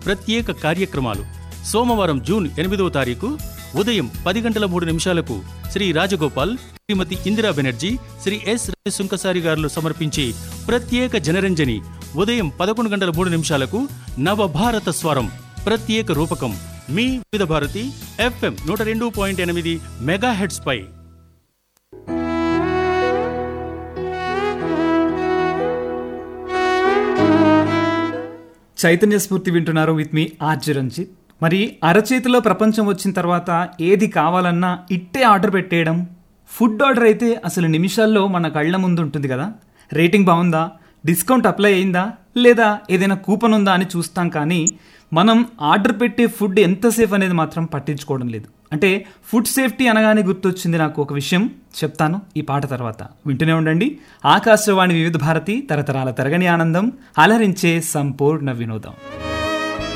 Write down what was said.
ప్రత్యేక కార్యక్రమాలు సోమవారం జూన్ ఎనిమిదవ తారీఖు ఉదయం పది గంటల మూడు నిమిషాలకు శ్రీ రాజగోపాల్ శ్రీమతి ఇందిరా బెనర్జీ శ్రీ ఎస్ సుంకసారి గారులు సమర్పించే ప్రత్యేక జనరంజని ఉదయం పదకొండు గంటల మూడు నిమిషాలకు నవభారత స్వరం ప్రత్యేక రూపకం మీ వివిధ భారతి ఎఫ్ఎం నూట రెండు పాయింట్ ఎనిమిది మెగా హెడ్స్ పై చైతన్య స్ఫూర్తి వింటున్నారు విత్ మీ ఆర్జి రంజిత్ మరి అరచేతిలో ప్రపంచం వచ్చిన తర్వాత ఏది కావాలన్నా ఇట్టే ఆర్డర్ పెట్టేయడం ఫుడ్ ఆర్డర్ అయితే అసలు నిమిషాల్లో మన కళ్ళ ముందు ఉంటుంది కదా రేటింగ్ బాగుందా డిస్కౌంట్ అప్లై అయిందా లేదా ఏదైనా కూపన్ ఉందా అని చూస్తాం కానీ మనం ఆర్డర్ పెట్టే ఫుడ్ ఎంతసేపు అనేది మాత్రం పట్టించుకోవడం లేదు అంటే ఫుడ్ సేఫ్టీ అనగానే గుర్తొచ్చింది నాకు ఒక విషయం చెప్తాను ఈ పాట తర్వాత వింటూనే ఉండండి ఆకాశవాణి వివిధ భారతి తరతరాల తరగని ఆనందం అలరించే సంపూర్ణ వినోదం